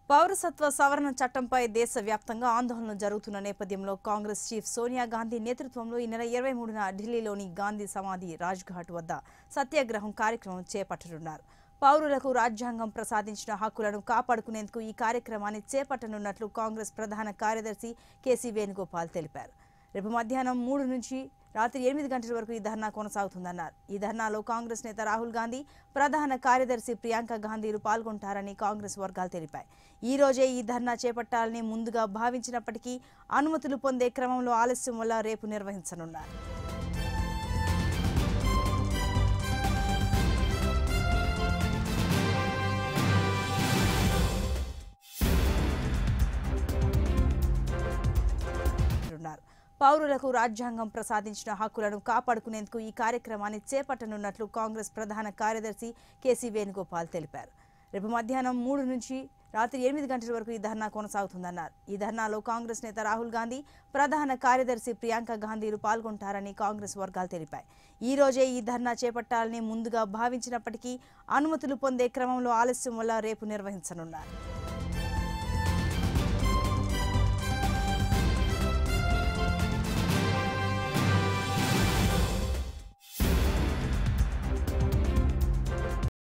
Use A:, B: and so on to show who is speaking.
A: పౌరసత్వ సవరణ చట్టంపై దేశవ్యాప్తంగా ఆందోళన జరుగుతున్న నేపథ్యంలో కాంగ్రెస్ చీఫ్ సోనియా గాంధీ నేతృత్వంలో ఈ నెల ఇరవై మూడున ఢిల్లీలోని గాంధీ సమాధి రాజ్ఘాట్ వద్ద సత్యాగ్రహం కార్యక్రమం చేపట్టనున్నారు పౌరులకు రాజ్యాంగం ప్రసాదించిన హక్కులను కాపాడుకునేందుకు ఈ కార్యక్రమాన్ని చేపట్టనున్నట్లు కాంగ్రెస్ ప్రధాన కార్యదర్శి కేసీ వేణుగోపాల్ తెలిపారు రేపు మధ్యాహ్నం మూడు నుంచి రాత్రి ఎనిమిది గంటల వరకు ఈ ధర్నా కొనసాగుతుందన్నారు ఈ ధర్నాలో కాంగ్రెస్ నేత రాహుల్ గాంధీ ప్రధాన కార్యదర్శి ప్రియాంక గాంధీలు పాల్గొంటారని కాంగ్రెస్ వర్గాలు తెలిపాయి ఈ రోజే ఈ ధర్నా చేపట్టాలని ముందుగా భావించినప్పటికీ అనుమతులు పొందే క్రమంలో ఆలస్యం వల్ల రేపు నిర్వహించనున్నారు ఉన్నారు పౌరులకు రాజ్యాంగం ప్రసాదించిన హక్కులను కాపాడుకునేందుకు ఈ కార్యక్రమాన్ని చేపట్టనున్నట్లు కాంగ్రెస్ ప్రధాన కార్యదర్శి కేసీ వేణుగోపాల్ తెలిపారు రేపు మధ్యాహ్నం మూడు నుంచి రాత్రి ఎనిమిది గంటల వరకు ఈ ధర్నా కొనసాగుతుందన్నారు ఈ ధర్నాలో కాంగ్రెస్ నేత రాహుల్ గాంధీ ప్రధాన కార్యదర్శి ప్రియాంక గాంధీలు పాల్గొంటారని కాంగ్రెస్ వర్గాలు తెలిపాయి ఈ రోజే ఈ ధర్నా చేపట్టాలని ముందుగా భావించినప్పటికీ అనుమతులు పొందే క్రమంలో ఆలస్యం వల్ల రేపు నిర్వహించనున్నారు